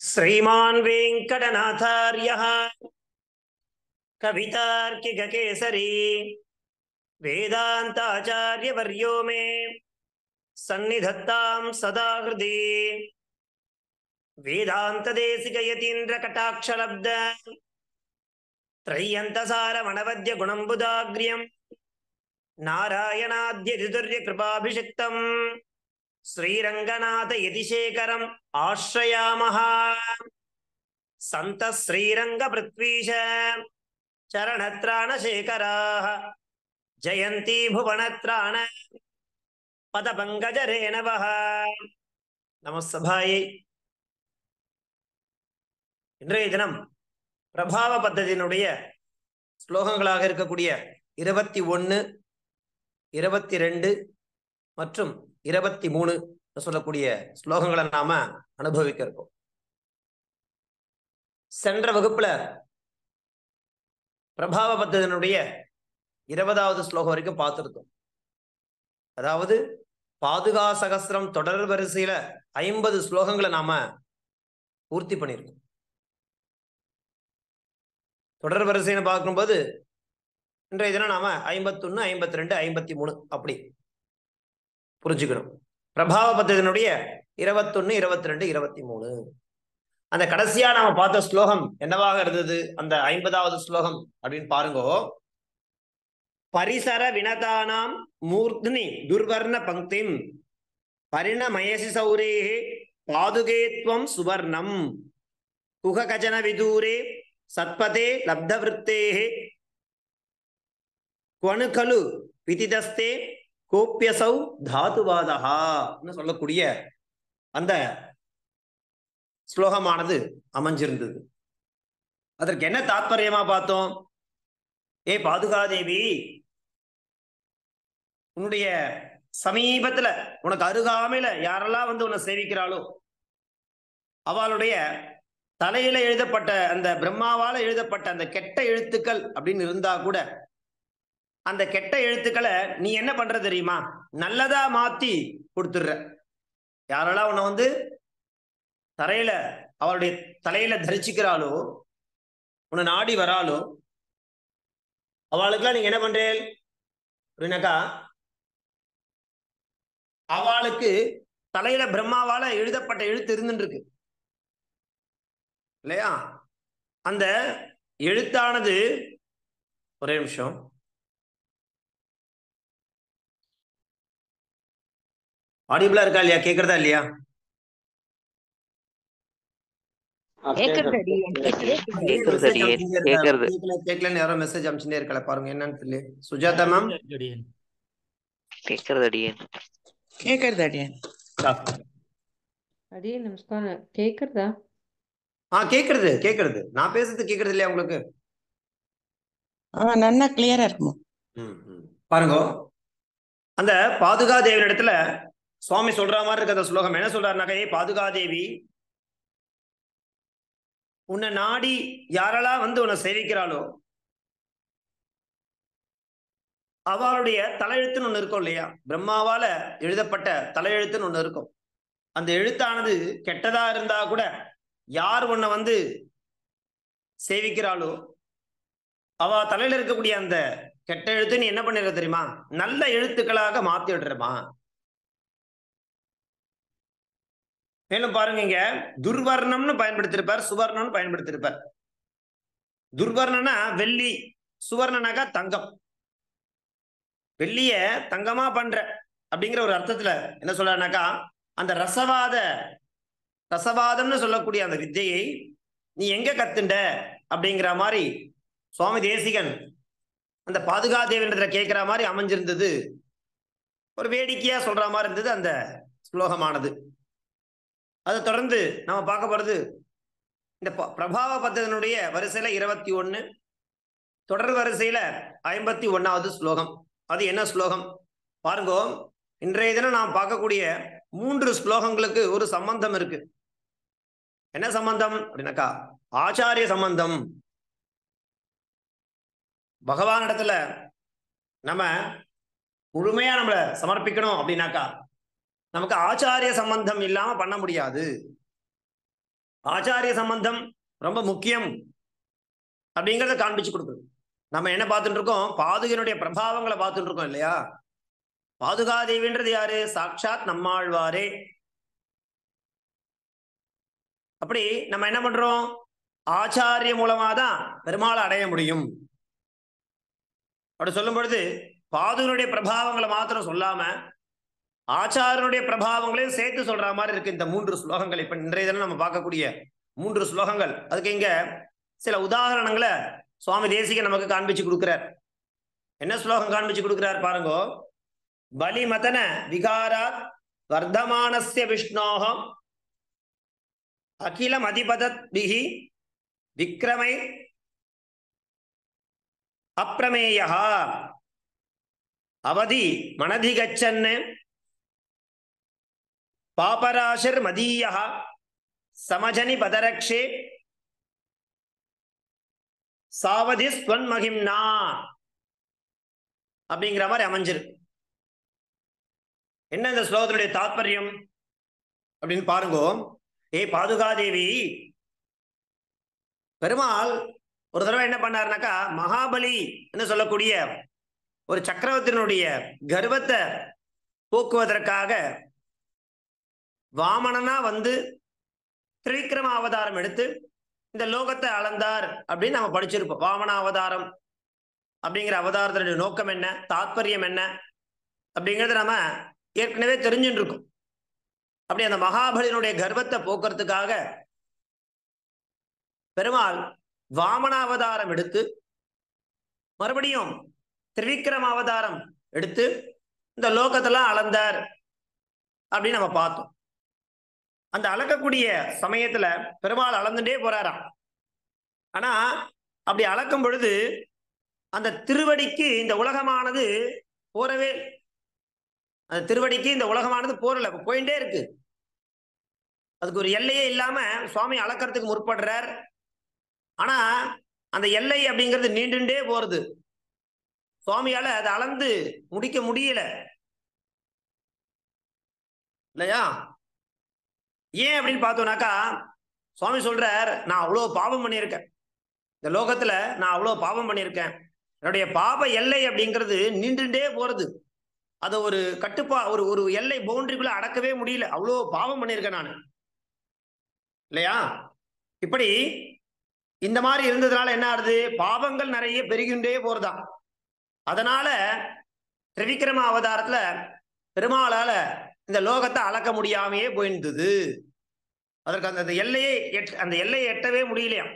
श्रीमान् वेङ्कटनाथार्यः कवितार्किककेसरी वेदान्ताचार्यवर्यो मे सन्निधत्तां सदा हृदि वेदान्तदेशिकयतीन्द्रकटाक्षलब्ध त्रय्यन्तसारमणवद्य गुणम्बुदाग्र्यम् नारायणाद्यतितुर्यकृपाभिषिक्तम् श्रीरङ्गनाथ यतिशेखरम् आश्रयामः सन्तः श्रीरङ्गपृथ्वीश चरणत्राणशेखराः जयन्ती भुवनत्राण பதபங்கஜரேணவः நம சபாயை இன்றைய தினம் பிரபாவ பத்ததியினுடைய ஸ்லோகங்களாக இருக்கக்கூடிய இருபத்தி ஒன்று இருபத்தி ரெண்டு மற்றும் இருபத்தி மூணு சொல்லக்கூடிய ஸ்லோகங்களை நாம அனுபவிக்க இருக்கோம் சென்ற வகுப்புல பிரபாவ பத்ததினுடைய இருபதாவது ஸ்லோகம் வரைக்கும் பார்த்துருக்கோம் அதாவது பாதுகா சகசிரம் தொடர் வரிசையில ஐம்பது ஸ்லோகங்களை நாம பூர்த்தி பண்ணியிருக்கோம் தொடர் வரிசைன்னு பார்க்கும்போது இன்றைய தினம் நாம ஐம்பத்தொன்னு ஐம்பத்தி ரெண்டு ஐம்பத்தி மூணு அப்படி புரிஞ்சுக்கணும் பிரபாவ பத்ததினுடைய இருபத்தொன்னு இருபத்தி ரெண்டு இருபத்தி மூணு அந்த கடைசியா நாம பார்த்த ஸ்லோகம் என்னவாக இருந்தது அந்த ஐம்பதாவது ஸ்லோகம் அப்படின்னு பாருங்கோ பரிசர வினதானாம் மூர்த்னி துர்வர்ண பங்கிம் பரிணமயசி சௌரேः பாதுகேத்வம் சுவர்ணம் குககஜன விதூரே சத்பதே லப்தவிருத்தேः குவனு கலு விதிதஸ்தே கோப்பியசௌ தாதுவாதகா சொல்லக்கூடிய அந்த ஸ்லோகமானது அமைஞ்சிருந்தது அதற்கு என்ன தாத்பரியமா பார்த்தோம் ஏ பாதுகாதேவி உன்னுடைய சமீபத்துல உனக்கு அருகாமையில யாரெல்லாம் வந்து உன்னை சேவிக்கிறாளோ அவளுடைய தலையில எழுதப்பட்ட அந்த பிரம்மாவால எழுதப்பட்ட அந்த கெட்ட எழுத்துக்கள் அப்படின்னு இருந்தா கூட அந்த கெட்ட எழுத்துக்களை நீ என்ன பண்ற தெரியுமா நல்லதா மாத்தி கொடுத்துடுற யாரெல்லாம் உன்னை வந்து தரையில அவளுடைய தலையில தரிச்சுக்கிறாளோ உன்னை நாடி வராளோ அவளுக்குலாம் நீங்க என்ன பண்றேன் அப்படின்னாக்கா அவளுக்கு தலையில பிரம்மாவால எழுதப்பட்ட எழுத்து இருந்துட்டு இருக்கு இல்லையா அந்த எழுத்தானது ஒரே நிமிஷம் ஆடிபிளா இருக்கா இல்லையா கேக்குறதா இல்லையா கேக்குறது அடியே, கேக்குறது அடியே, கேக்குறது. கேட்கலன்னு யாரோ மெசேஜ் அனுப்பிச்சுட்டே இருக்கல பாருங்க என்னன்னு தெரியல சுஜாதா மேம் கேக்குறது அடியேன் கேக்குறது அடியன் அடியே நமஸ்காரம் கேக்குறதா ஆ கேக்குறது கேக்குறது நான் பேசுறது கேக்குறது இல்லையா உங்களுக்கு ஆ நன்னா கிளியரா இருக்குமா ம், ம். பாருங்க அந்த பாதுகா தேவி இடத்துல சுவாமி சொல்ற மாதிரி இருக்க அந்த ஸ்லோகம் என்ன சொல்றாருனாக்கா ஏ பாதுகா தேவி உன்னை நாடி யாரெல்லாம் வந்து உன்னை சேவிக்கிறாளோ அவளுடைய தலையெழுத்துன்னு ஒண்ணு இருக்கும் இல்லையா பிரம்மாவால எழுதப்பட்ட தலையெழுத்துன்னு ஒண்ணு இருக்கும் அந்த எழுத்தானது கெட்டதா இருந்தா கூட யார் உன்னை வந்து சேவிக்கிறாளோ அவ தலையில இருக்கக்கூடிய அந்த கெட்ட எழுத்து நீ என்ன பண்ணிருக்க தெரியுமா நல்ல எழுத்துக்களாக மாத்தி விடுறமா மேலும் பாருங்க இங்க துர்வர்ணம்னு பயன்படுத்திருப்பார் சுவர்ணம்னு பயன்படுத்திருப்பார் துர்வர்ணனா வெள்ளி சுவர்ணனாக்கா தங்கம் வெள்ளிய தங்கமா பண்ற அப்படிங்கிற ஒரு அர்த்தத்துல என்ன சொல்றாருனாக்கா அந்த ரசவாத ரசவாதம்னு சொல்லக்கூடிய அந்த வித்தையை நீ எங்க கத்துண்ட அப்படிங்கிற மாதிரி சுவாமி தேசிகன் அந்த பாதுகா தேவனிடத்துல கேட்கிற மாதிரி அமைஞ்சிருந்தது ஒரு வேடிக்கையா சொல்ற மாதிரி இருந்தது அந்த ஸ்லோகமானது அதை தொடர்ந்து நம்ம பார்க்க போறது இந்த ப- பிரபாவ பத்ததனுடைய வரிசையில இருபத்தி ஒண்ணு தொடர் வரிசையில ஐம்பத்தி ஒன்னாவது ஸ்லோகம் அது என்ன ஸ்லோகம் பாருங்க இன்றைய தினம் நாம் பார்க்கக்கூடிய மூன்று ஸ்லோகங்களுக்கு ஒரு சம்பந்தம் இருக்கு என்ன சம்பந்தம் அப்படின்னாக்கா ஆச்சாரிய சம்பந்தம் பகவான் இடத்துல நம்ம முழுமையா நம்மள சமர்ப்பிக்கணும் அப்படின்னாக்கா நமக்கு ஆச்சாரிய சம்பந்தம் இல்லாம பண்ண முடியாது ஆச்சாரிய சம்பந்தம் ரொம்ப முக்கியம் அப்படிங்கிறத காண்பிச்சு கொடுக்குது நம்ம என்ன பார்த்துட்டு இருக்கோம் பாதுகையினுடைய பிரபாவங்களை பார்த்துட்டு இருக்கோம் இல்லையா பாதுகாதேவின்றது யாரு சாட்சாத் நம்மாழ்வாரே அப்படி நம்ம என்ன பண்றோம் ஆச்சாரிய மூலமா தான் பெருமாளை அடைய முடியும் அப்படி சொல்லும் பொழுது பாதுகனுடைய பிரபாவங்களை மாத்திரம் சொல்லாம ஆச்சாரனுடைய பிரபாவங்களையும் சேர்த்து சொல்ற மாதிரி இருக்கு இந்த மூன்று ஸ்லோகங்கள் இப்ப இன்றைய தினம் நம்ம பார்க்கக்கூடிய மூன்று ஸ்லோகங்கள் அதுக்கு இங்க சில உதாரணங்களை சுவாமி தேசிக நமக்கு காண்பிச்சு கொடுக்கிறார் என்ன ஸ்லோகம் காண்பிச்சு கொடுக்கிறார் பாருங்க பலிமதன விகாராத் வர்த்தமானஸ்ய விஷ்ணோகம் அகிலம் அதிபதத் பிகி விக்ரமை அப்பிரமேயா அவதி மனதி கச்சன் பாபராசிர் மதீய சமஜனி பதரக்ஷே சாவதி ஸ்வன்மகிம்னா அப்படிங்கிற மாதிரி அமைஞ்சிருக்கு என்ன இந்த ஸ்லோகத்தினுடைய தாத்பரியம் அப்படின்னு பாருங்க ஏ பாதுகாதேவி பெருமாள் ஒரு தடவை என்ன பண்ணாருனாக்கா மகாபலி என்று சொல்லக்கூடிய ஒரு சக்கரவர்த்தியினுடைய கர்வத்தை போக்குவதற்காக வாமனனா வந்து திரிவிக்ரம அவதாரம் எடுத்து இந்த லோகத்தை அளந்தார் அப்படின்னு நம்ம படிச்சிருப்போம் வாமன அவதாரம் அப்படிங்கிற அவதாரத்தினுடைய நோக்கம் என்ன தாத்பரியம் என்ன அப்படிங்கிறத நம்ம ஏற்கனவே தெரிஞ்சுட்டு இருக்கோம் அப்படி அந்த மகாபலியினுடைய கர்வத்தை போக்குறதுக்காக பெருமாள் வாமன அவதாரம் எடுத்து மறுபடியும் திரிவிக்ரம அவதாரம் எடுத்து இந்த லோகத்தெல்லாம் அளந்தார் அப்படின்னு நம்ம பார்த்தோம் அந்த அளக்கக்கூடிய சமயத்துல பெருமாள் அளந்துட்டே போறாராம் ஆனா அப்படி அளக்கும் பொழுது அந்த திருவடிக்கு இந்த உலகமானது போறவே அந்த திருவடிக்கு இந்த உலகமானது போறல போயிட்டே இருக்கு அதுக்கு ஒரு எல்லையே இல்லாம சுவாமி அளக்கறதுக்கு முற்படுறார் ஆனா அந்த எல்லை அப்படிங்கிறது நீண்டுண்டே போறது சுவாமியால அதை அளந்து முடிக்க முடியல இல்லையா ஏன் அப்படின்னு பார்த்தோம்னாக்கா சுவாமி சொல்றார் நான் அவ்வளோ பாவம் பண்ணியிருக்கேன் இந்த லோகத்துல நான் அவ்வளோ பாவம் பண்ணியிருக்கேன் என்னுடைய பாப எல்லை அப்படிங்கிறது நீண்டுண்டே போறது அதை ஒரு கட்டுப்பா ஒரு ஒரு எல்லை பவுண்டரிக்குள்ள அடக்கவே முடியல அவ்வளோ பாவம் பண்ணியிருக்கேன் நான் இல்லையா இப்படி இந்த மாதிரி இருந்ததுனால என்ன ஆகுது பாவங்கள் நிறைய பெருகின்றே போறதா அதனால திரிவிக்ரம அவதாரத்துல பெருமாளால இந்த லோகத்தை அளக்க முடியாமையே போயிருந்தது அதற்கு அந்த அந்த எல்லையை எட் அந்த எல்லையை எட்டவே முடியலையாம்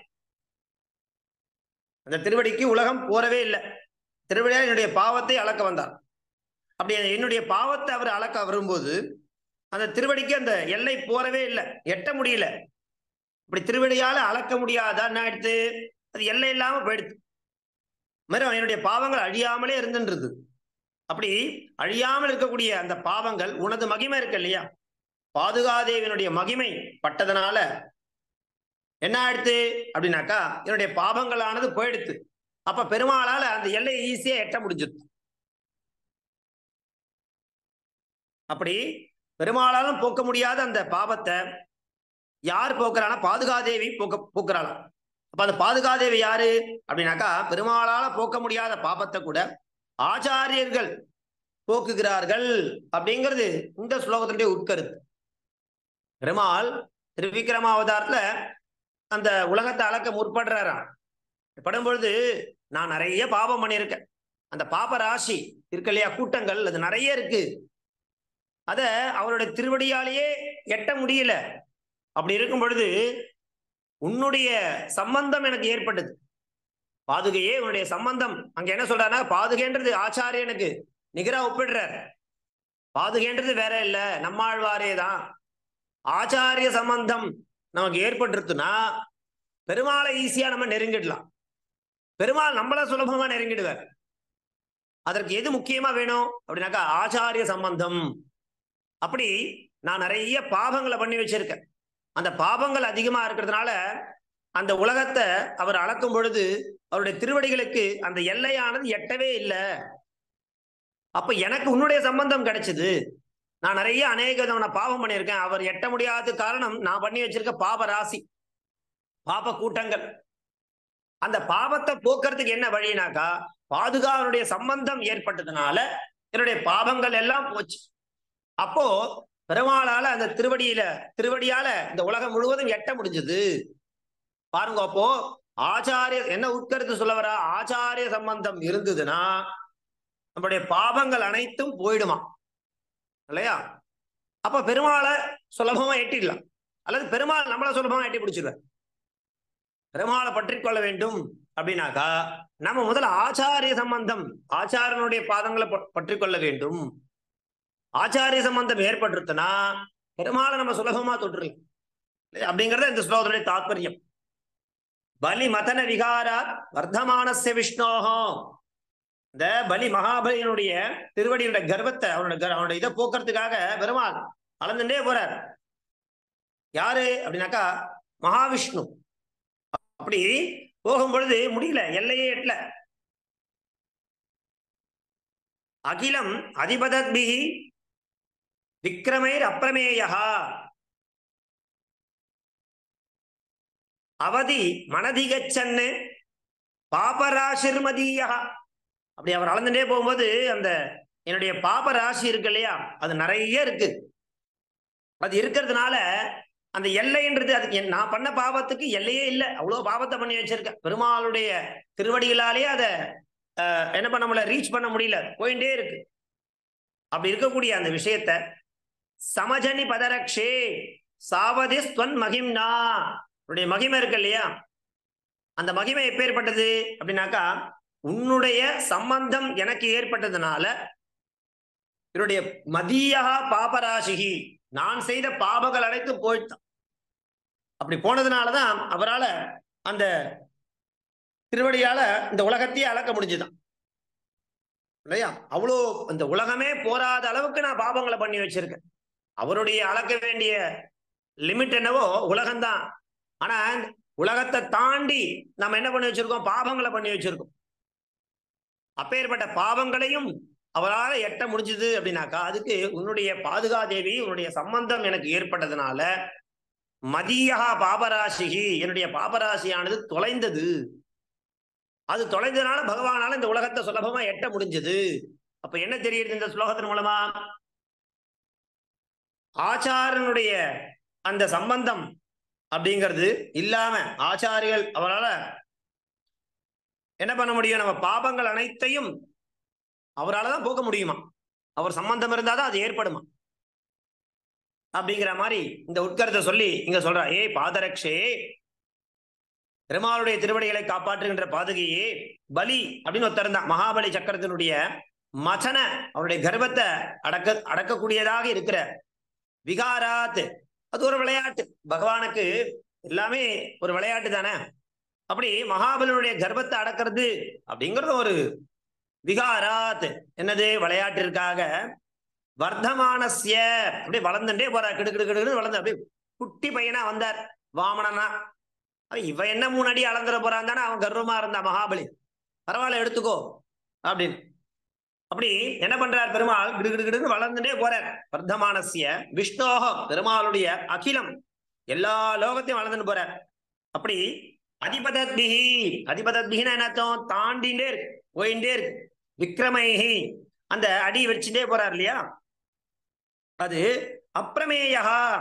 அந்த திருவடிக்கு உலகம் போறவே இல்லை திருவடியால் என்னுடைய பாவத்தை அளக்க வந்தார் அப்படி என்னுடைய பாவத்தை அவர் அளக்க வரும்போது அந்த திருவடிக்கு அந்த எல்லை போறவே இல்லை எட்ட முடியல இப்படி திருவடியால அளக்க முடியாதா என்ன ஆயிடுத்து அது எல்லை இல்லாம போயிடுது மாதிரி என்னுடைய பாவங்கள் அழியாமலே இருந்துன்றது அப்படி அழியாமல் இருக்கக்கூடிய அந்த பாவங்கள் உனது மகிமை இருக்கு இல்லையா பாதுகாதேவினுடைய மகிமை பட்டதனால என்ன ஆயிடுத்து அப்படின்னாக்கா என்னுடைய பாவங்களானது போயிடுத்து அப்ப பெருமாளால அந்த எல்லையை ஈஸியா எட்ட முடிஞ்சது அப்படி பெருமாளாலும் போக்க முடியாத அந்த பாவத்தை யார் போக்குறானா பாதுகாதேவி போக்க போக்குறாளாம் அப்ப அந்த பாதுகாதேவி யாரு அப்படின்னாக்கா பெருமாளால போக்க முடியாத பாபத்தை கூட ஆச்சாரியர்கள் போக்குகிறார்கள் அப்படிங்கிறது இந்த ஸ்லோகத்தினுடைய உட்கருத்து பெருமாள் திருவிக்ரம அவதாரத்துல அந்த உலகத்தை அளக்க முற்படுறாராம் படும் பொழுது நான் நிறைய பாபம் பண்ணியிருக்கேன் அந்த பாப ராசி இருக்கு இல்லையா கூட்டங்கள் அது நிறைய இருக்கு அத அவருடைய திருவடியாலேயே எட்ட முடியல அப்படி இருக்கும் பொழுது உன்னுடைய சம்பந்தம் எனக்கு ஏற்பட்டது பாதுகையே உன்னுடைய சம்பந்தம் அங்க என்ன சொல்றாருன்னா பாதுகைன்றது ஆச்சாரியனுக்கு நிகரா ஒப்பிடுறார் பாதுகைன்றது வேற இல்ல நம்மாழ்வாரே தான் ஆச்சாரிய சம்பந்தம் நமக்கு ஏற்பட்டுருத்துனா பெருமாளை ஈஸியா நம்ம நெருங்கிடலாம் பெருமாள் நம்மள சுலபமா நெருங்கிடுவார் அதற்கு எது முக்கியமா வேணும் அப்படின்னாக்கா ஆச்சாரிய சம்பந்தம் அப்படி நான் நிறைய பாவங்களை பண்ணி வச்சிருக்கேன் அந்த பாவங்கள் அதிகமா இருக்கிறதுனால அந்த உலகத்தை அவர் அளக்கும் பொழுது அவருடைய திருவடிகளுக்கு அந்த எல்லையானது எட்டவே இல்லை அப்ப எனக்கு உன்னுடைய சம்பந்தம் கிடைச்சது நான் நிறைய அநேக விதமான பாவம் பண்ணியிருக்கேன் அவர் எட்ட முடியாத காரணம் நான் பண்ணி வச்சிருக்க பாப ராசி பாப கூட்டங்கள் அந்த பாவத்தை போக்குறதுக்கு என்ன வழினாக்கா பாதுகாவனுடைய சம்பந்தம் ஏற்பட்டதுனால என்னுடைய பாவங்கள் எல்லாம் போச்சு அப்போ பெருமாளால அந்த திருவடியில திருவடியால இந்த உலகம் முழுவதும் எட்ட முடிஞ்சது பாருங்க அப்போ ஆச்சாரிய என்ன உட்கருத்து சொல்ல வரா ஆச்சாரிய சம்பந்தம் இருந்ததுன்னா நம்முடைய பாவங்கள் அனைத்தும் போயிடுமா இல்லையா அப்ப பெருமாளை சுலபமா எட்டிடலாம் அல்லது பெருமாள் நம்மள சுலபமா எட்டி பிடிச்சிருவார் பெருமாளை பற்றி கொள்ள வேண்டும் அப்படின்னாக்கா நம்ம முதல்ல ஆச்சாரிய சம்பந்தம் ஆச்சாரனுடைய பாதங்களை பற்றி கொள்ள வேண்டும் ஆச்சாரிய சம்பந்தம் ஏற்பட்டுருச்சுன்னா பெருமாளை நம்ம சுலபமா தொட்டுருலாம் அப்படிங்கறது இந்த ஸ்லோகத்துடைய தாத்பரியம் பலி மதன விகாராத் வர்த்தமானஸ்ய விஷ்ணோகோ இந்த பலி மகாபலியினுடைய திருவடியுடைய கர்வத்தை அவனோட அவனோட இதை போக்குறதுக்காக பெருமாள் அளந்துட்டே போறார் யாரு அப்படின்னாக்கா மகாவிஷ்ணு அப்படி போகும் பொழுது முடியல எல்லையே எட்டல அகிலம் அதிபதத்பிகி விக்ரமைர் அப்பிரமேயா அவதி மனதிகச்சன்னு பாபராசிர்மதீயா அப்படி அவர் அளந்துட்டே போகும்போது அந்த என்னுடைய பாப ராசி இருக்கு இல்லையா அது நிறைய இருக்கு அது இருக்கிறதுனால அந்த எல்லைன்றது அதுக்கு நான் பண்ண பாவத்துக்கு எல்லையே இல்லை அவ்வளவு பாவத்தை பண்ணி வச்சிருக்கேன் பெருமாளுடைய திருவடிகளாலேயே அதை என்ன பண்ண முடியல ரீச் பண்ண முடியல போயிட்டே இருக்கு அப்படி இருக்கக்கூடிய அந்த விஷயத்த சமஜனி பதரக்ஷே சாவதி ஸ்வன் மகிம்னா உன்னுடைய மகிமை இருக்கு இல்லையா அந்த மகிமை எப்பேற்பட்டது அப்படின்னாக்கா உன்னுடைய சம்பந்தம் எனக்கு ஏற்பட்டதுனால என்னுடைய மதியா பாபராசிகி நான் செய்த பாபங்கள் அனைத்து போயிட்டான் அப்படி போனதுனாலதான் அவரால் அந்த திருவடியால இந்த உலகத்தையே அளக்க முடிஞ்சுதான் இல்லையா அவ்வளோ இந்த உலகமே போராத அளவுக்கு நான் பாபங்களை பண்ணி வச்சிருக்கேன் அவருடைய அளக்க வேண்டிய லிமிட் என்னவோ உலகம்தான் ஆனா உலகத்தை தாண்டி நம்ம என்ன பண்ணி வச்சிருக்கோம் பாவங்களை பண்ணி வச்சிருக்கோம் அப்பேற்பட்ட பாவங்களையும் அவரால் எட்ட முடிஞ்சது அப்படின்னாக்கா அதுக்கு உன்னுடைய பாதுகாதேவி உன்னுடைய சம்பந்தம் எனக்கு ஏற்பட்டதுனால மதியா பாபராசிகி என்னுடைய பாபராசியானது தொலைந்தது அது தொலைந்ததுனால பகவானால இந்த உலகத்தை சுலபமா எட்ட முடிஞ்சது அப்ப என்ன தெரியுது இந்த ஸ்லோகத்தின் மூலமா ஆச்சாரனுடைய அந்த சம்பந்தம் அப்படிங்கிறது இல்லாம ஆச்சாரிகள் அவரால் என்ன பண்ண முடியும் நம்ம பாபங்கள் அனைத்தையும் அவரால் தான் போக்க முடியுமா அவர் சம்பந்தம் இருந்தாதான் அது ஏற்படுமா அப்படிங்கிற மாதிரி இந்த உட்கருத்தை சொல்லி இங்க சொல்றா ஏய் பாதரக்ஷே பெருமாளுடைய திருவடிகளை காப்பாற்றுகின்ற பாதுகையே பலி அப்படின்னு ஒருத்தர் இருந்தான் மகாபலி சக்கரத்தினுடைய மசன அவருடைய கர்ப்பத்தை அடக்க அடக்கக்கூடியதாக இருக்கிற விகாராத் அது ஒரு விளையாட்டு பகவானுக்கு எல்லாமே ஒரு விளையாட்டு தானே அப்படி மகாபலியுடைய கர்ப்பத்தை அடக்கிறது அப்படிங்கிறது ஒரு விகாராத் என்னது விளையாட்டிற்காக வர்த்தமானசிய அப்படி வளர்ந்துட்டே போறார் கிடு கிடு கிடு வளர்ந்து அப்படியே குட்டி பையனா வந்தார் வாமனனா இவ என்ன மூணு அடி அளந்துட போறான் தானே அவன் கர்வமா இருந்தா மகாபலி பரவாயில்ல எடுத்துக்கோ அப்படின்னு அப்படி என்ன பண்றார் பெருமாள் கிடு கிடு கிடுன்னு வளர்ந்துட்டே போறார் வர்த்தமானசிய விஷ்ணோகம் பெருமாளுடைய அகிலம் எல்லா லோகத்தையும் வளர்ந்துட்டு போறார் அப்படி அதிபதத்பிகி அதிபதத்பிகினா என்ன அர்த்தம் தாண்டிண்டே இருக்கு போயிட்டே இருக்கு விக்ரமைஹி அந்த அடி வச்சுட்டே போறார் இல்லையா அது அப்பிரமேயா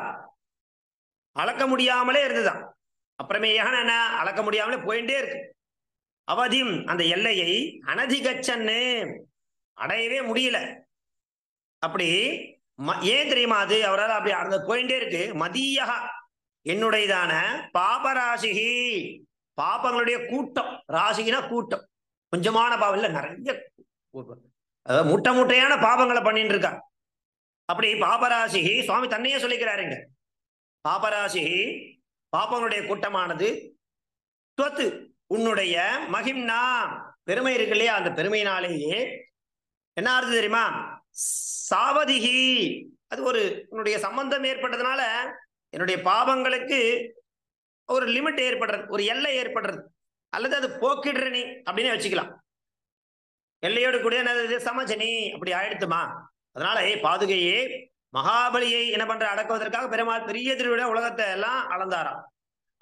அளக்க முடியாமலே இருந்துதான் அப்பிரமேயான என்ன அளக்க முடியாமலே போயிட்டே இருக்கு அவதிம் அந்த எல்லையை அனதிகச்சன்னு அடையவே முடியல அப்படி ஏன் தெரியுமா அது அவரால் அப்படி அந்த போயிட்டே இருக்கு மதியா என்னுடையதான பாபராசிகி பாப்பங்களுடைய கூட்டம் ராசினா கூட்டம் கொஞ்சமான பாவம் இல்ல நிறைய அதாவது முட்டை முட்டையான பாவங்களை பண்ணிட்டு இருக்கா அப்படி பாபராசிகி சுவாமி தன்னையே சொல்லிக்கிறாருங்க பாபராசிகி பாப்பங்களுடைய கூட்டமானது துவத்து உன்னுடைய மகிம்னா பெருமை இருக்கு இல்லையா அந்த பெருமையினாலேயே என்ன ஆறுது தெரியுமா சாவதிகி அது ஒரு உன்னுடைய சம்பந்தம் ஏற்பட்டதுனால என்னுடைய பாவங்களுக்கு ஒரு லிமிட் ஏற்படுறது ஒரு எல்லை ஏற்படுறது அல்லது அது போக்கிடுற நீ அப்படின்னு வச்சுக்கலாம் எல்லையோடு கூட என்னது சமஜனி அப்படி ஆயிடுத்துமா அதனால ஏ பாதுகையே மகாபலியை என்ன பண்ற அடக்குவதற்காக பெருமாள் பெரிய திருவிழா உலகத்தை எல்லாம் அளந்தாராம்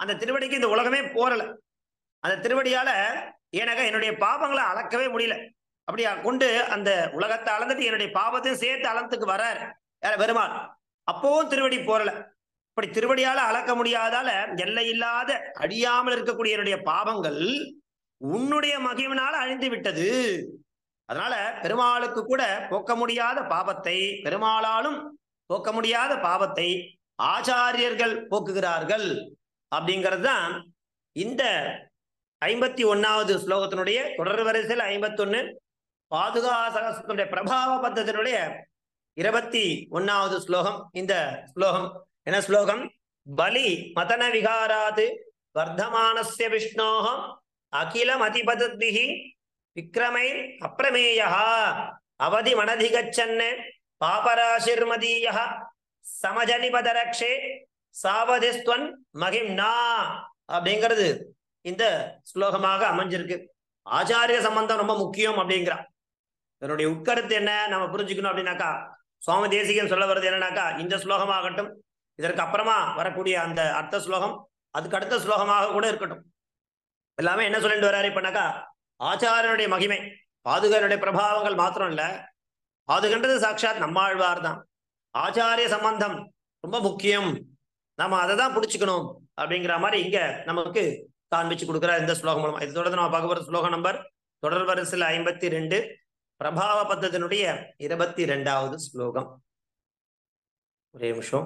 அந்த திருவடிக்கு இந்த உலகமே போறல அந்த திருவடியால எனக்கு என்னுடைய பாவங்களை அளக்கவே முடியல அப்படியா கொண்டு அந்த உலகத்தை அளந்துட்டு என்னுடைய பாவத்தையும் சேர்த்து அளந்துக்கு வரார் யார பெருமாள் அப்பவும் திருவடி போறல இப்படி திருவடியால அளக்க முடியாதால எல்லை இல்லாத அழியாமல் இருக்கக்கூடிய என்னுடைய பாவங்கள் உன்னுடைய மகிமனால அழிந்து விட்டது அதனால பெருமாளுக்கு கூட போக்க முடியாத பாவத்தை பெருமாளாலும் போக்க முடியாத பாவத்தை ஆச்சாரியர்கள் போக்குகிறார்கள் அப்படிங்கிறது தான் இந்த ஐம்பத்தி ஒன்னாவது ஸ்லோகத்தினுடைய தொடர் வரிசையில் ஐம்பத்தொன்னு பாதுகா சகசத்தினுடைய பிரபாவ பத்தத்தினுடைய இருபத்தி ஒன்னாவது ஸ்லோகம் இந்த ஸ்லோகம் என்ன ஸ்லோகம் பலி மதன விகாராது வர்த்தமானஸ்ய விஷ்ணோகம் அகிலம் அதிபதிபிகி விக்ரமை அப்பிரமேயா அவதி மனதி கச்சன் பாபராசிர்மதீய சமஜனிபதரக்ஷே சாவதிஸ்துவன் மகிம்னா அப்படிங்கிறது இந்த ஸ்லோகமாக அமைஞ்சிருக்கு ஆச்சாரிய சம்பந்தம் ரொம்ப முக்கியம் அப்படிங்கிறான் இதனுடைய உட்கருத்து என்ன நம்ம புரிஞ்சுக்கணும் அப்படின்னாக்கா சுவாமி தேசிகன் சொல்ல வருது என்னன்னாக்கா இந்த ஸ்லோகமாகட்டும் இதற்கு அப்புறமா வரக்கூடிய அந்த அர்த்த ஸ்லோகம் அதுக்கு அடுத்த ஸ்லோகமாக கூட இருக்கட்டும் எல்லாமே என்ன சொல்லிட்டு வர்றாரு இப்பனாக்கா ஆச்சாரியனுடைய மகிமை பாதுகனுடைய பிரபாவங்கள் மாத்திரம் இல்ல பாதுகன்றது சாட்சாத் நம்மாழ்வார் தான் ஆச்சாரிய சம்பந்தம் ரொம்ப முக்கியம் நம்ம அதை தான் பிடிச்சுக்கணும் அப்படிங்கிற மாதிரி இங்க நமக்கு காண்பிச்சு கொடுக்குறார் இந்த ஸ்லோகம் மூலமா இது தொடர்ந்து நம்ம பார்க்க போற ஸ்லோகம் நம்பர் தொடர் வரிசையில் ஐம்பத்தி ரெண்டு பிரபாவ பத்தத்தினுடைய இருபத்தி ரெண்டாவது ஸ்லோகம் ஒரே நிமிஷம்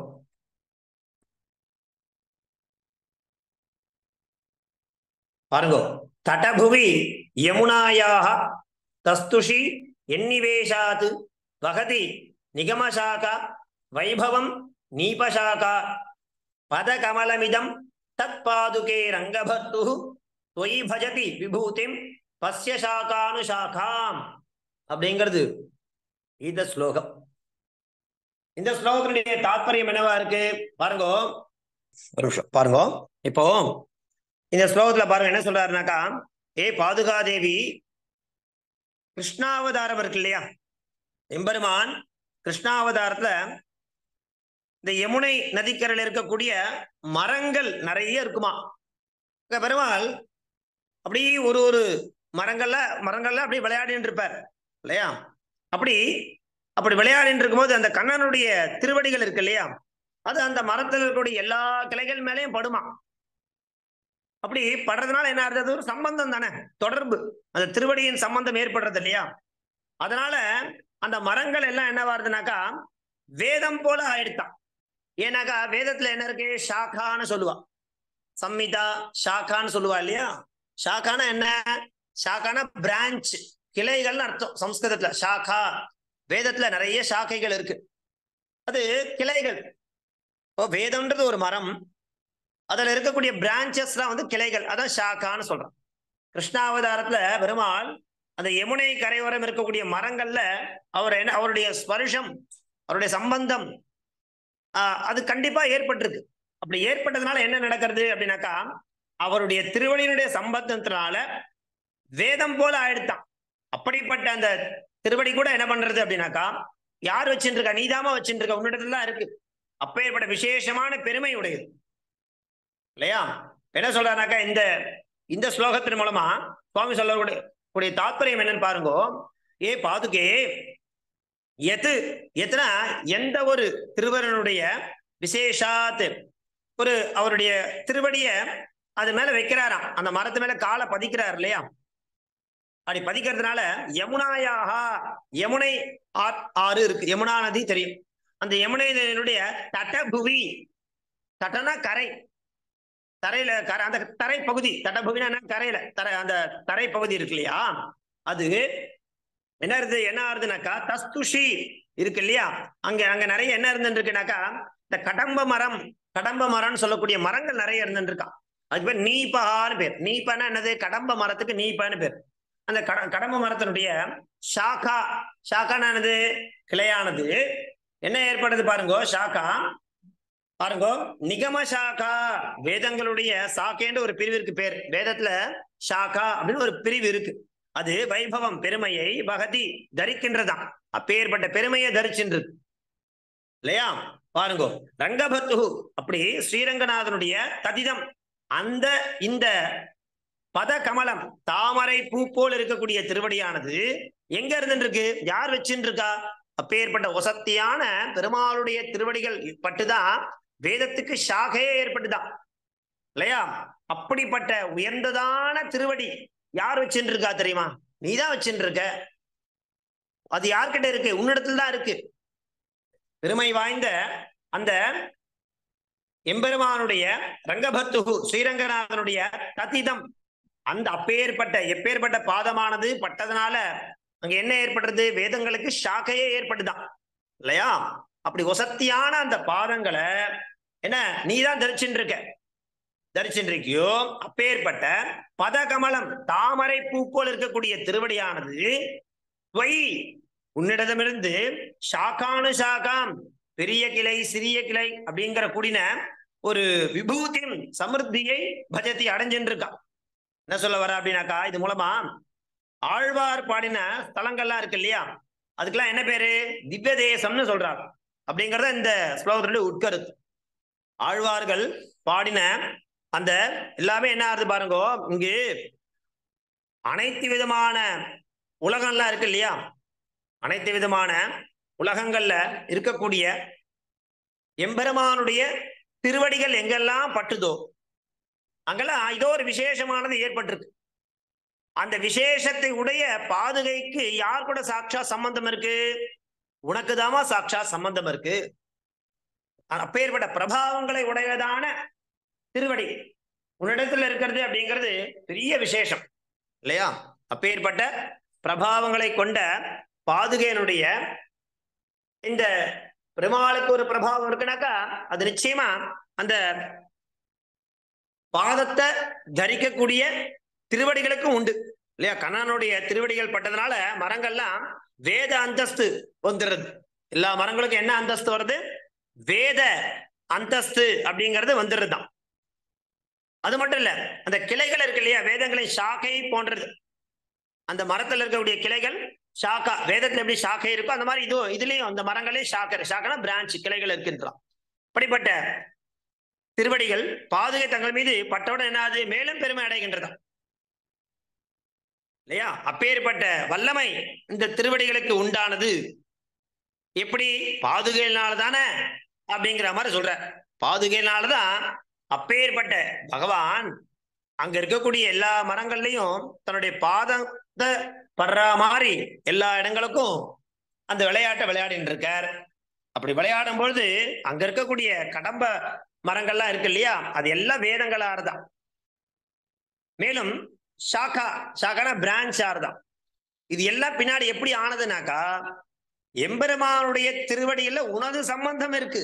பாருங்கோ தடபுவி யமுனாயாக தஸ்துஷி என்னிவேஷாத் வகதி நிகமசாகா வைபவம் நீபசாகா பதகமலமிதம் தத் பாதுகே ரங்கபர்த்து தொயி பஜதி விபூதிம் பஸ்ய சாகானுசாகாம் அப்படிங்கிறது இந்த ஸ்லோகம் இந்த ஸ்லோகத்தினுடைய தாத்பரியம் என்னவா இருக்கு பாருங்கோ ஒரு நிமிஷம் பாருங்கோ இப்போ இந்த ஸ்லோகத்துல பாருங்க என்ன சொல்றாருனாக்கா ஏ பாதுகாதேவி கிருஷ்ணாவதாரம் இருக்கு இல்லையா எம்பெருமான் கிருஷ்ணாவதாரத்துல இந்த யமுனை நதிக்கரையில் இருக்கக்கூடிய மரங்கள் நிறைய இருக்குமா இங்க பெருமாள் அப்படி ஒரு ஒரு மரங்கள்ல மரங்கள்ல அப்படி விளையாடின்னு இருப்பார் இல்லையா அப்படி அப்படி விளையாடின்னு இருக்கும்போது அந்த கண்ணனுடைய திருவடிகள் இருக்கு இல்லையா அது அந்த மரத்தில் இருக்கக்கூடிய எல்லா கிளைகள் மேலேயும் படுமா அப்படி படுறதுனால என்ன ஆகுது அது ஒரு சம்பந்தம் தானே தொடர்பு அந்த திருவடியின் சம்பந்தம் ஏற்படுறது இல்லையா அதனால அந்த மரங்கள் எல்லாம் என்ன வருதுனாக்கா வேதம் போல ஆயிடுத்தான் ஏன்னாக்கா வேதத்துல என்ன இருக்கு ஷாக்கான்னு சொல்லுவா சம்மிதா ஷாக்கான்னு சொல்லுவா இல்லையா ஷாக்கானா என்ன ஷாக்கானா பிரான்ச் கிளைகள்னு அர்த்தம் சம்ஸ்கிருதத்துல ஷாக்கா வேதத்துல நிறைய சாக்கைகள் இருக்கு அது கிளைகள் இப்போ வேதம்ன்றது ஒரு மரம் அதுல இருக்கக்கூடிய பிரான்ச்சஸ்லாம் வந்து கிளைகள் அதான் ஷாக்கான்னு சொல்றோம் கிருஷ்ணாவதாரத்துல பெருமாள் அந்த யமுனை கரையோரம் இருக்கக்கூடிய மரங்கள்ல அவர் என்ன அவருடைய ஸ்பர்ஷம் அவருடைய சம்பந்தம் ஆஹ் அது கண்டிப்பா ஏற்பட்டிருக்கு அப்படி ஏற்பட்டதுனால என்ன நடக்கிறது அப்படின்னாக்கா அவருடைய திருவடியினுடைய சம்பந்தத்தினால வேதம் போல ஆயிடுத்தான் அப்படிப்பட்ட அந்த திருவடி கூட என்ன பண்றது அப்படின்னாக்கா யார் வச்சுட்டு இருக்கா நீதாமா வச்சுட்டு இருக்க உன்னிடத்துல தான் இருக்கு அப்பேற்பட்ட விசேஷமான பெருமை உடையது இல்லையா என்ன சொல்றாருனாக்கா இந்த இந்த ஸ்லோகத்தின் மூலமா சுவாமி சொல்லக்கூடிய கூடிய தாத்பரியம் என்னன்னு பாருங்க ஏ பாதுகே எது எதுனா எந்த ஒரு திருவரனுடைய விசேஷாத் ஒரு அவருடைய திருவடிய அது மேல வைக்கிறாராம் அந்த மரத்து மேல காலை பதிக்கிறார் இல்லையா அப்படி பதிக்கிறதுனால யமுனாயாக யமுனை ஆ- ஆறு இருக்கு யமுனா நதி தெரியும் அந்த யமுனை நதியினுடைய தட்டபுவி தட்டனா கரை தரையில கரை அந்த தரை பகுதி தட்டபுவினா என்ன கரையில தரை அந்த தரை பகுதி இருக்கு இல்லையா அது என்ன இருந்து என்ன ஆறுதுனாக்கா தஸ்துஷி இருக்கு இல்லையா அங்க அங்க நிறைய என்ன இருந்துருக்குனாக்கா இந்த கடம்ப மரம் கடம்ப மரம்னு சொல்லக்கூடிய மரங்கள் நிறைய இருந்துருக்கா அதுக்கு பேர் நீபகான்னு பேர் நீப்பனா என்னது கடம்ப மரத்துக்கு நீப்பான்னு பேர் அந்த கட கடம்ப மரத்தினுடைய ஷாக்கா ஷாக்கானா என்னது கிளையானது என்ன ஏற்படுது பாருங்க ஷாக்கா பாருங்க நிகம ஷாக்கா வேதங்களுடைய சாக்கேன்ற ஒரு பிரிவிற்கு பேர் வேதத்துல ஷாக்கா அப்படின்னு ஒரு பிரிவு இருக்கு அது வைபவம் பெருமையை பகதி தரிக்கின்றதாம் அப்பேற்பட்ட பெருமையை தரிச்சின்றது இல்லையா பாருங்க ரங்கபத்து அப்படி ஸ்ரீரங்கநாதனுடைய ததிதம் அந்த இந்த பத கமலம் தாமரை பூ போல் இருக்கக்கூடிய திருவடியானது எங்க இருந்துருக்கு யார் வச்சுட்டு இருக்கா அப்பேற்பட்ட ஒசத்தியான பெருமாளுடைய திருவடிகள் பட்டுதான் வேதத்துக்கு சாகையே ஏற்பட்டுதான் இல்லையா அப்படிப்பட்ட உயர்ந்ததான திருவடி யார் வச்சுட்டு இருக்கா தெரியுமா நீதான் வச்சுட்டு இருக்க அது யார்கிட்ட இருக்கு உன்னிடத்துல தான் இருக்கு பெருமை வாய்ந்த அந்த எம்பெருமானுடைய ரங்கபத்துகு ஸ்ரீரங்கநாதனுடைய தத்திதம் அந்த அப்பேற்பட்ட எப்பேற்பட்ட பாதமானது பட்டதுனால அங்க என்ன ஏற்படுறது வேதங்களுக்கு ஷாக்கையே ஏற்பட்டுதான் இல்லையா அப்படி ஒசத்தியான அந்த பாதங்களை என்ன நீதான் தரிச்சுட்டு இருக்க தரிச்சுட்டு இருக்கியோ அப்பேற்பட்ட பதகமலம் தாமரை பூ போல் இருக்கக்கூடிய திருவடியானது துவை உன்னிடமிருந்து ஷாக்கானு ஷாக்காம் பெரிய கிளை சிறிய கிளை அப்படிங்கிற கூடின ஒரு விபூதியும் சமிருத்தியை பஜத்தி அடைஞ்சுட்டு இருக்கான் என்ன சொல்ல வர அப்படின்னாக்கா இது மூலமா ஆழ்வார் பாடின ஸ்தலங்கள்லாம் இருக்கு இல்லையா அதுக்கெல்லாம் என்ன பேரு திவ்ய தேசம்னு சொல்றாங்க அப்படிங்கறத இந்த ஸ்லோகத்தினுடைய உட்கருத்து ஆழ்வார்கள் பாடின அந்த எல்லாமே என்ன ஆகுது பாருங்க இங்கு அனைத்து விதமான உலகம்லாம் இருக்கு இல்லையா அனைத்து விதமான உலகங்கள்ல இருக்கக்கூடிய எம்பெருமானுடைய திருவடிகள் எங்கெல்லாம் பட்டுதோ அங்கெல்லாம் இதோ ஒரு விசேஷமானது ஏற்பட்டிருக்கு அந்த விசேஷத்தை உடைய பாதுகைக்கு யார் கூட சாட்சா சம்பந்தம் இருக்கு உனக்கு தாமா சாட்சா சம்பந்தம் இருக்கு அப்பேற்பட்ட பிரபாவங்களை உடையதான திருவடி உன்னிடத்துல இருக்கிறது அப்படிங்கிறது பெரிய விசேஷம் இல்லையா அப்பேற்பட்ட பிரபாவங்களை கொண்ட பாதுகையினுடைய இந்த பெருமாளுக்கு ஒரு பிரபாவம் இருக்குனாக்கா அது நிச்சயமா அந்த பாதத்தை தரிக்கக்கூடிய திருவடிகளுக்கும் உண்டு இல்லையா கண்ணனுடைய திருவடிகள் பட்டதுனால மரங்கள்லாம் வேத அந்தஸ்து வந்துடுறது எல்லா மரங்களுக்கும் என்ன அந்தஸ்து வருது வேத அந்தஸ்து அப்படிங்கிறது வந்துடுறது தான் அது மட்டும் இல்ல அந்த கிளைகள் இருக்கு இல்லையா வேதங்களின் சாக்கை போன்றது அந்த மரத்துல இருக்கக்கூடிய கிளைகள் ஷாக்கா வேதத்துல எப்படி ஷாக்கை இருக்கோ அந்த மாதிரி இதுவும் இதுலயும் அந்த மரங்களே ஷாக்கர் ஷாக்கனா பிரான்ச் கிளைகள் இருக்கின்றான் அப்படிப்பட்ட திருவடிகள் பாதுகை தங்கள் மீது பட்டவுடன் என்னாது மேலும் பெருமை அடைகின்றதா இல்லையா அப்பேற்பட்ட வல்லமை இந்த திருவடிகளுக்கு உண்டானது எப்படி பாதுகையினால தானே அப்படிங்கிற மாதிரி சொல்ற பாதுகையினாலதான் அப்பேற்பட்ட பகவான் அங்க இருக்கக்கூடிய எல்லா மரங்கள்லயும் தன்னுடைய பாதத்தை படுற மாதிரி எல்லா இடங்களுக்கும் அந்த விளையாட்டை விளையாடிட்டு இருக்கார் அப்படி விளையாடும் பொழுது அங்க இருக்கக்கூடிய கடம்ப மரங்கள்லாம் இருக்கு இல்லையா அது எல்லாம் வேதங்களாருதான் மேலும் ஷாக்கா ஷாக்கானா பிரான்ச் ஆறுதான் இது எல்லாம் பின்னாடி எப்படி ஆனதுனாக்கா எம்பெருமானுடைய திருவடியில உனது சம்பந்தம் இருக்கு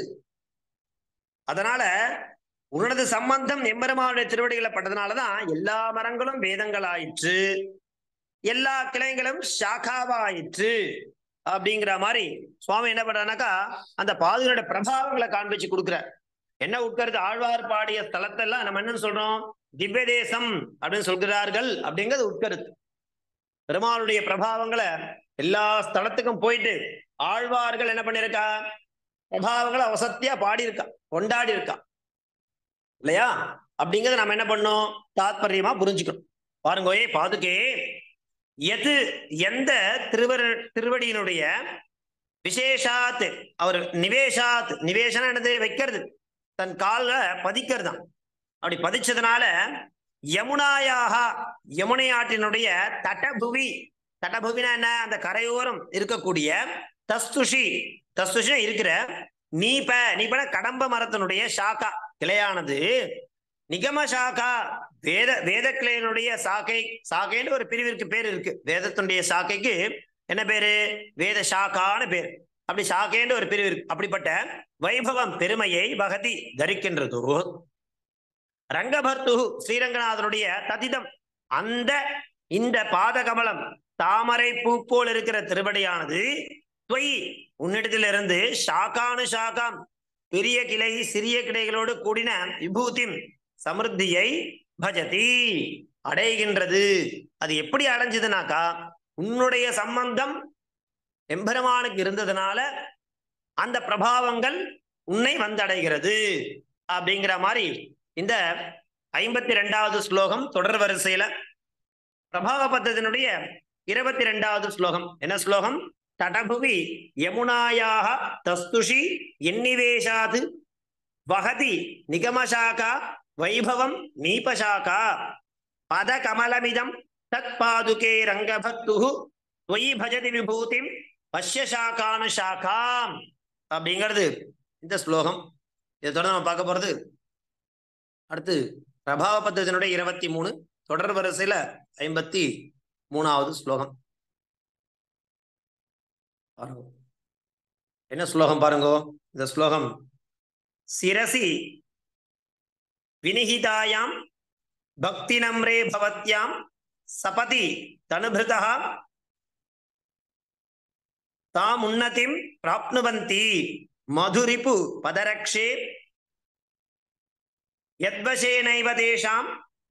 அதனால உனது சம்பந்தம் எம்பெருமானுடைய திருவடிகளை பட்டதுனாலதான் எல்லா மரங்களும் வேதங்கள் ஆயிற்று எல்லா கிளைகளும் ஷாக்காவாயிற்று அப்படிங்கிற மாதிரி சுவாமி என்ன பண்றாருனாக்கா அந்த பாதுகளுடைய பிரபாவங்களை காண்பிச்சு கொடுக்குற என்ன உட்கருது ஆழ்வார் பாடிய ஸ்தலத்தெல்லாம் நம்ம என்னன்னு சொல்றோம் திவ்ய தேசம் அப்படின்னு சொல்கிறார்கள் அப்படிங்கிறது உட்கருத்து பெருமாளுடைய பிரபாவங்களை எல்லா ஸ்தலத்துக்கும் போயிட்டு ஆழ்வார்கள் என்ன பண்ணிருக்கா பிரபாவங்களை வசத்தியா பாடியிருக்கா கொண்டாடி இருக்கா இல்லையா அப்படிங்கறத நம்ம என்ன பண்ணோம் தாத்பரியமா புரிஞ்சுக்கணும் பாருங்க ஏ பாதுகே எது எந்த திருவர் திருவடியினுடைய விசேஷாத் அவர் நிவேஷாத் நிவேஷனா என்னது வைக்கிறது தன் கால பதிக்கிறது தான் அப்படி பதிச்சதுனால யமுனாயாக யமுனை ஆற்றினுடைய தட்டபுவி தட்டபுவினா என்ன அந்த கரையோரம் இருக்கக்கூடிய தஸ்துஷி தஸ்துஷி இருக்கிற நீப நீபன கடம்ப மரத்தினுடைய சாக்கா கிளையானது நிகம சாக்கா வேத வேத கிளையினுடைய சாக்கை சாக்கைன்னு ஒரு பிரிவிற்கு பேர் இருக்கு வேதத்தினுடைய சாக்கைக்கு என்ன பேரு வேத சாக்கான்னு பேர் அப்படி சாக்கைன்னு ஒரு பிரிவு இருக்கு அப்படிப்பட்ட வைபவம் பெருமையை பகதி தரிக்கின்றதோ ரங்கபர்த்து ஸ்ரீரங்கநாதனுடைய ததிதம் அந்த இந்த பாதகமலம் தாமரை பூ போல் இருக்கிற திருவடியானது துவை உன்னிடத்திலிருந்து ஷாக்கானு ஷாக்காம் பெரிய கிளை சிறிய கிளைகளோடு கூடின விபூதிம் சமிருத்தியை பஜதி அடைகின்றது அது எப்படி அடைஞ்சதுனாக்கா உன்னுடைய சம்பந்தம் எம்பெருமானுக்கு இருந்ததுனால அந்த பிரபாவங்கள் உன்னை வந்தடைகிறது அப்படிங்கிற மாதிரி இந்த ஐம்பத்தி ரெண்டாவது ஸ்லோகம் தொடர் வரிசையில பிரபாவ பத்தத்தினுடைய இருபத்தி ரெண்டாவது ஸ்லோகம் என்ன ஸ்லோகம் தடபுவி யமுனாயாக தஸ்துஷி என்னிவேஷாது வகதி நிகமசாகா வைபவம் நீபசாகா பத கமலமிதம் தத் பாதுகே ரங்கபக்து தொயி பஜதி விபூதிம் பஷ்ய சாக்கானு சாக்காம் அப்படிங்கிறது இந்த ஸ்லோகம் இதை தொடர்ந்து நம்ம பார்க்க போறது அடுத்து பிரபாவ பத்தத்தினுடைய இருபத்தி மூணு தொடர் வரிசையில ஐம்பத்தி மூணாவது ஸ்லோகம் பாருங்க என்ன ஸ்லோகம் பாருங்க இந்த ஸ்லோகம் சிரசி வினிகிதாயாம் பக்தி நம்ரே பவத்யாம் சபதி தனுபிருதா தாம் உன்னதிம் பிராப்னுவந்தி மதுரிப்பு பதரக்ஷே யத்வசேனைவ தேஷாம்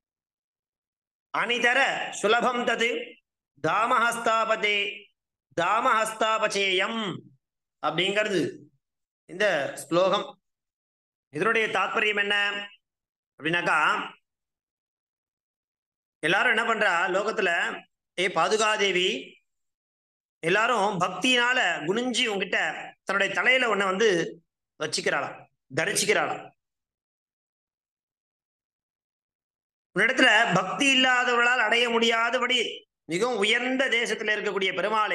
அனிதர சுலபம் தது தாமஹஸ்தாபதே தாமஹஸ்தாபச்சேயம் அப்படிங்கிறது இந்த ஸ்லோகம் இதனுடைய தாத்பரியம் என்ன அப்படின்னாக்கா எல்லாரும் என்ன பண்றா லோகத்துல ஏ பாதுகாதேவி எல்லாரும் பக்தியினால குனிஞ்சி உங்ககிட்ட தன்னுடைய தலையில ஒன்ன வந்து வச்சுக்கிறாளாம் தரிச்சுக்கிறாளாம் உன்னிடத்துல பக்தி இல்லாதவர்களால் அடைய முடியாதபடி மிகவும் உயர்ந்த தேசத்துல இருக்கக்கூடிய பெருமாளை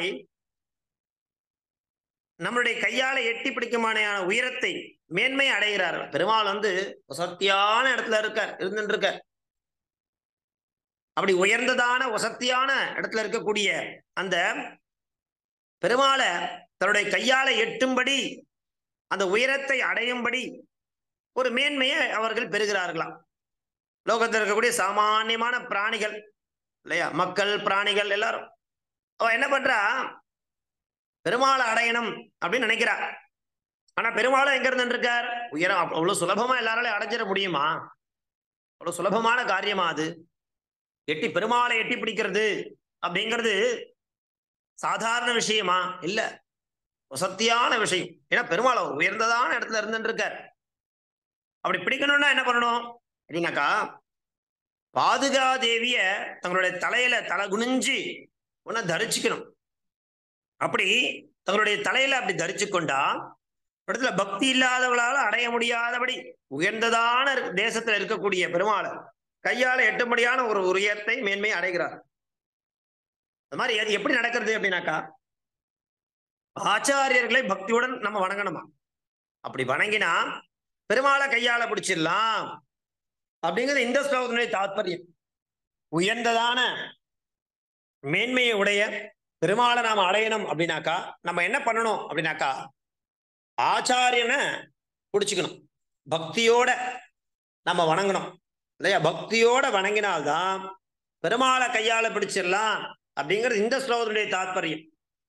நம்மளுடைய கையால எட்டி பிடிக்குமான உயரத்தை மேன்மை அடைகிறார்கள் பெருமாள் வந்து வசத்தியான இடத்துல இருக்கார் இருந்துட்டு இருக்கார் அப்படி உயர்ந்ததான வசத்தியான இடத்துல இருக்கக்கூடிய அந்த பெருமாளை தன்னுடைய கையால எட்டும்படி அந்த உயரத்தை அடையும்படி ஒரு மேன்மையை அவர்கள் பெறுகிறார்களாம் லோகத்தில் இருக்கக்கூடிய சாமானியமான பிராணிகள் இல்லையா மக்கள் பிராணிகள் எல்லாரும் அவ என்ன பண்றா பெருமாளை அடையணும் அப்படின்னு நினைக்கிறா ஆனா பெருமாளும் எங்க இருந்து இருக்கார் உயரம் அவ்வ- அவ்வளவு சுலபமா எல்லாராலையும் அடைஞ்சிட முடியுமா அவ்வளவு சுலபமான காரியமா அது எட்டி பெருமாளை எட்டி பிடிக்கிறது அப்படிங்கிறது சாதாரண விஷயமா இல்ல வசத்தியான விஷயம் ஏன்னா பெருமாள் அவர் உயர்ந்ததான இடத்துல இருந்துட்டு இருக்கார் அப்படி பிடிக்கணும்னா என்ன பண்ணணும் அப்படின்னாக்கா பாதுகாதேவிய தங்களுடைய தலையில தலை குனிஞ்சு உன்னை தரிச்சுக்கணும் அப்படி தங்களுடைய தலையில அப்படி தரிச்சு கொண்டா இடத்துல பக்தி இல்லாதவளால அடைய முடியாதபடி உயர்ந்ததான இருக்க- தேசத்துல இருக்கக்கூடிய பெருமாளை கையால எட்டும்படியான ஒரு உயரத்தை மேன்மை அடைகிறார் அது மாதிரி அது எப்படி நடக்கிறது அப்படின்னாக்கா ஆச்சாரியர்களை பக்தியுடன் நம்ம வணங்கணுமா அப்படி வணங்கினா பெருமாளை கையால பிடிச்சிடலாம் அப்படிங்கிறது இந்த ஸ்லோகத்தினுடைய தாத்பரியம் உயர்ந்ததான மேன்மையை உடைய பெருமாளை நாம அடையணும் அப்படின்னாக்கா நம்ம என்ன பண்ணணும் அப்படின்னாக்கா ஆச்சாரியனை பிடிச்சுக்கணும் பக்தியோட நம்ம வணங்கணும் இல்லையா பக்தியோட வணங்கினால்தான் பெருமாளை கையால பிடிச்சிடலாம் அப்படிங்கிறது இந்த ஸ்லோகத்தினுடைய தாத்பரியம்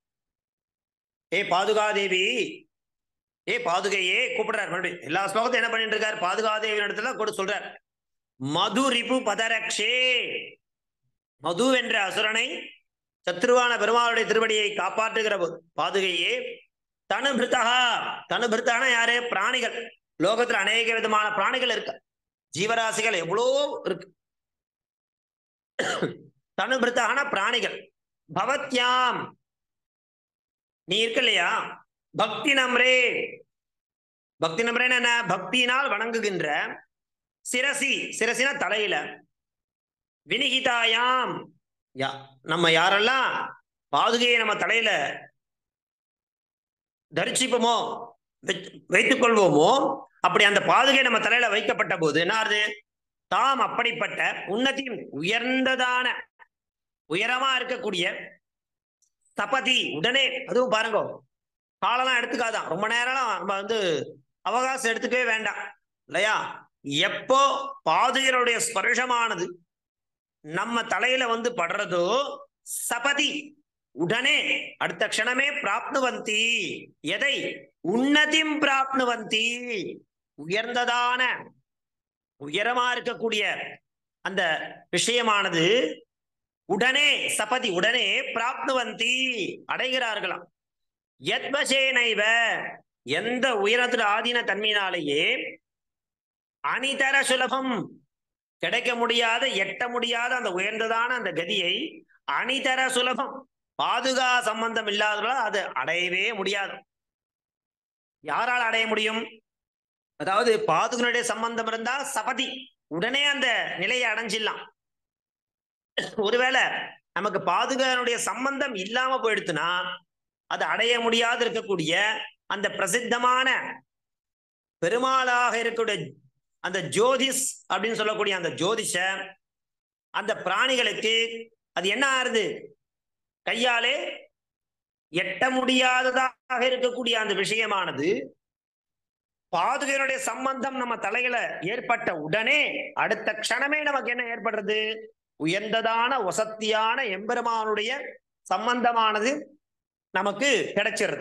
ஏ பாதுகாதேவி ஏ பாதுகையே கூப்பிடுறார் மறுபடியும் எல்லா ஸ்லோகத்தையும் என்ன பண்ணிட்டு இருக்காரு பாதுகாதேவி இடத்துல கூட சொல்றார் மது ரிபு பதரக்ஷே மது என்ற அசுரனை சத்ருவான பெருமாளுடைய திருவடியை காப்பாற்றுகிற போது பாதுகையே தனுபிருத்தா தனுபிருத்தான யாரு பிராணிகள் லோகத்துல அநேக விதமான பிராணிகள் இருக்கு ஜீவராசிகள் எவ்வளோ இருக்கு தனுபிருத்தான பிராணிகள் பவத்யாம் நீ இருக்க இல்லையா பக்தி நம்ரே பக்தி நம்ரேன்னு என்ன பக்தியினால் வணங்குகின்ற சிரசி சிரசினா தலையில வினிகிதாயாம் யா நம்ம யாரெல்லாம் பாதுகையை நம்ம தலையில தரிசிப்போமோ வைத்- வைத்துக் கொள்வோமோ அப்படி அந்த பாதுகை நம்ம தலையில வைக்கப்பட்ட போது என்ன ஆறுது தாம் அப்படிப்பட்ட உன்னதியும் உயர்ந்ததான உயரமா இருக்கக்கூடிய தபதி உடனே அதுவும் பாருங்க காலெல்லாம் எடுத்துக்காதான் ரொம்ப நேரம் நம்ம வந்து அவகாசம் எடுத்துக்கவே வேண்டாம் இல்லையா எப்போ பாதுகையருடைய ஸ்பர்ஷமானது நம்ம தலையில வந்து படுறதோ சபதி உடனே அடுத்த க்ஷணமே பிராப்னுவந்தி எதை உன்னதிம் பிராப்னுவந்தி உயர்ந்ததான உயரமா இருக்கக்கூடிய அந்த விஷயமானது உடனே சபதி உடனே பிராப்னுவந்தி அடைகிறார்களாம் எத்வசேனைவ எந்த உயரத்துல ஆதீன தன்மையினாலேயே அனிதர சுலபம் கிடைக்க முடியாத எட்ட முடியாத அந்த உயர்ந்ததான அந்த கதியை அணிதர சுலபம் பாதுகா சம்பந்தம் இல்லாதவர்களால் அது அடையவே முடியாது யாரால் அடைய முடியும் அதாவது பாதுகனுடைய சம்பந்தம் இருந்தா சபதி உடனே அந்த நிலையை அடைஞ்சிடலாம் ஒருவேளை நமக்கு பாதுகானுடைய சம்பந்தம் இல்லாம போயிடுத்துனா அது அடைய முடியாது இருக்கக்கூடிய அந்த பிரசித்தமான பெருமாளாக இருக்கக்கூடிய அந்த ஜோதிஷ் அப்படின்னு சொல்லக்கூடிய அந்த ஜோதிஷ அந்த பிராணிகளுக்கு அது என்ன ஆறுது கையாலே எட்ட முடியாததாக இருக்கக்கூடிய அந்த விஷயமானது பாதுகையினுடைய சம்பந்தம் நம்ம தலையில ஏற்பட்ட உடனே அடுத்த க்ஷணமே நமக்கு என்ன ஏற்படுறது உயர்ந்ததான வசத்தியான எம்பெருமானுடைய சம்பந்தமானது நமக்கு கிடைச்சிருது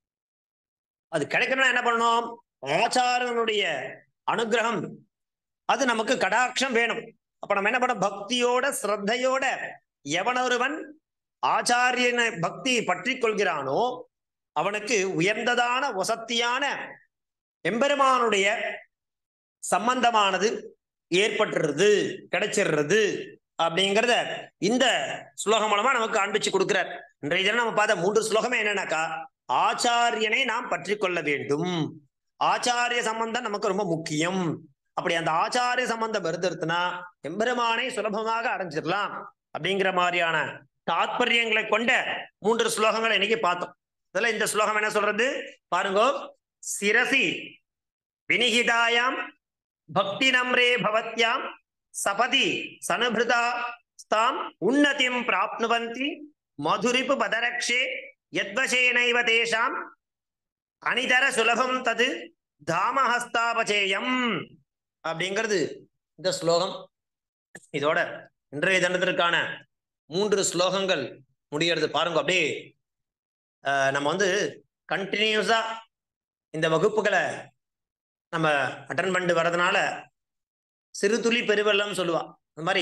அது கிடைக்கணும்னா என்ன பண்ணணும் ஆச்சாரனுடைய அனுகிரகம் அது நமக்கு கடாட்சம் வேணும் அப்ப நம்ம என்ன பண்ண பக்தியோட ஸ்ரத்தையோட எவனொருவன் ஆச்சாரியனை பக்தி பற்றி கொள்கிறானோ அவனுக்கு உயர்ந்ததான வசத்தியான எம்பெருமானுடைய சம்பந்தமானது ஏற்பட்டுறது கிடைச்சிடுறது அப்படிங்கிறத இந்த ஸ்லோகம் மூலமா நமக்கு காண்பிச்சு கொடுக்கிறார் இன்றைய தினம் நம்ம பார்த்த மூன்று ஸ்லோகமே என்னன்னாக்கா ஆச்சாரியனை நாம் பற்றி கொள்ள வேண்டும் ஆச்சாரிய சம்பந்தம் நமக்கு ரொம்ப முக்கியம் அப்படி அந்த ஆச்சாரிய சம்பந்தம் இருந்துருத்துனா எம்பெருமானை சுலபமாக அடைஞ்சிடலாம் அப்படிங்கிற மாதிரியான தாத்பரியங்களை கொண்ட மூன்று ஸ்லோகங்களை இன்னைக்கு பார்த்தோம் இதுல இந்த ஸ்லோகம் என்ன சொல்றது பாருங்க சிரசி வினிகிதாயாம் பக்தி நம்ரே பவத்யாம் சபதி சனுபிருதா ஸ்தாம் உன்னதிம் பிராப்னுவந்தி மதுரிப்பு பதரக்ஷே யத்வசேனைவ தேஷாம் அனிதர சுலபம் தது தாமஹஸ்தாபச்சேயம் அப்படிங்கிறது இந்த ஸ்லோகம் இதோட இன்றைய தினத்திற்கான மூன்று ஸ்லோகங்கள் முடிகிறது பாருங்க அப்படியே அஹ், நம்ம வந்து கண்டினியூஸா இந்த வகுப்புகளை நம்ம அட்டன் பண்ணிட்டு வர்றதுனால சிறு துளி பெருவெள்ளம் சொல்லுவா அந்த மாதிரி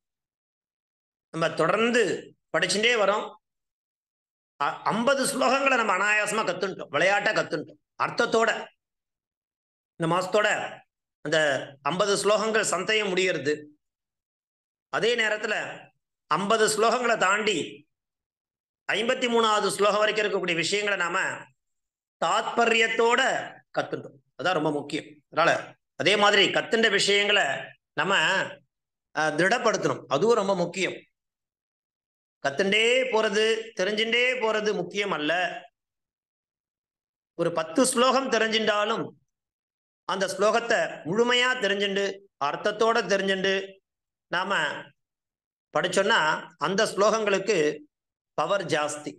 நம்ம தொடர்ந்து படிச்சுட்டே வரோம் ஐம்பது ஸ்லோகங்களை நம்ம அனாயாசமா கத்துட்டோம் விளையாட்டா கத்துட்டோம் அர்த்தத்தோட இந்த மாசத்தோட அந்த ஐம்பது ஸ்லோகங்கள் சந்தையும் முடியறது அதே நேரத்துல ஐம்பது ஸ்லோகங்களை தாண்டி ஐம்பத்தி மூணாவது ஸ்லோகம் வரைக்கும் இருக்கக்கூடிய விஷயங்களை நாம தாத்பரியத்தோட கத்துட்டோம் அதான் ரொம்ப முக்கியம் அதனால அதே மாதிரி கத்துண்ட விஷயங்களை நம்ம அஹ், திருடப்படுத்தணும் அதுவும் ரொம்ப முக்கியம் கத்துண்டே போறது தெரிஞ்சுட்டே போறது முக்கியம் அல்ல ஒரு பத்து ஸ்லோகம் தெரிஞ்சின்றாலும் அந்த ஸ்லோகத்தை முழுமையா தெரிஞ்சுண்டு அர்த்தத்தோட தெரிஞ்சுண்டு நாம படிச்சோம்னா அந்த ஸ்லோகங்களுக்கு பவர் ஜாஸ்தி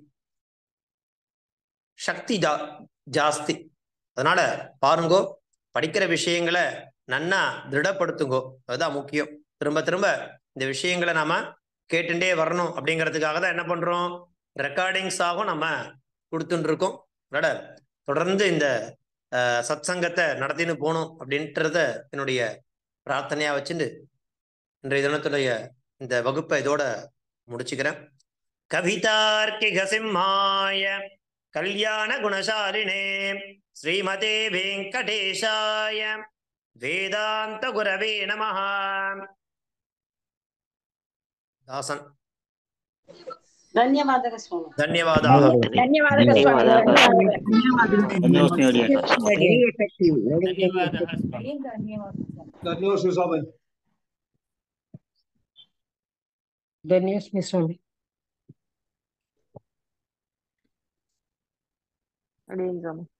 சக்தி ஜா ஜாஸ்தி அதனால பாருங்கோ படிக்கிற விஷயங்களை நன்னா திருடப்படுத்துங்கோ அதுதான் முக்கியம் திரும்ப திரும்ப இந்த விஷயங்களை நாம கேட்டுட்டே வரணும் அப்படிங்கிறதுக்காக தான் என்ன பண்றோம் ரெக்கார்டிங்ஸாகவும் நம்ம கொடுத்துட்டு இருக்கோம் அதனால தொடர்ந்து இந்த அஹ், சத்சங்கத்தை நடத்தின்னு போகணும் அப்படின்றத என்னுடைய பிரார்த்தனையா வச்சுட்டு இன்றைய தினத்துடைய இந்த வகுப்பை இதோட முடிச்சுக்கிறேன் கவிதார்க்கிக சிம்மாய கல்யாண குணசாலினே ஸ்ரீமதே வெங்கடேஷாய வேதாந்த குரவே நமஹ தாசன் ಧನ್ಯವಾದಗಳು ಸ್ವಾಮಿ ಧನ್ಯವಾದ ಧನ್ಯವಾದಗಳು ಸ್ವಾಮಿ ವೆರಿ ಎಫೆಕ್ಟಿವ್ ವೆರಿ ಧನ್ಯವಾದ ಸ್ವಾಮಿ ಧನ್ಯೋಸ್ಮಿ ಸ್ವಾಮಿ ಅಡಿಯನ್ ಸ್ವಾಮಿ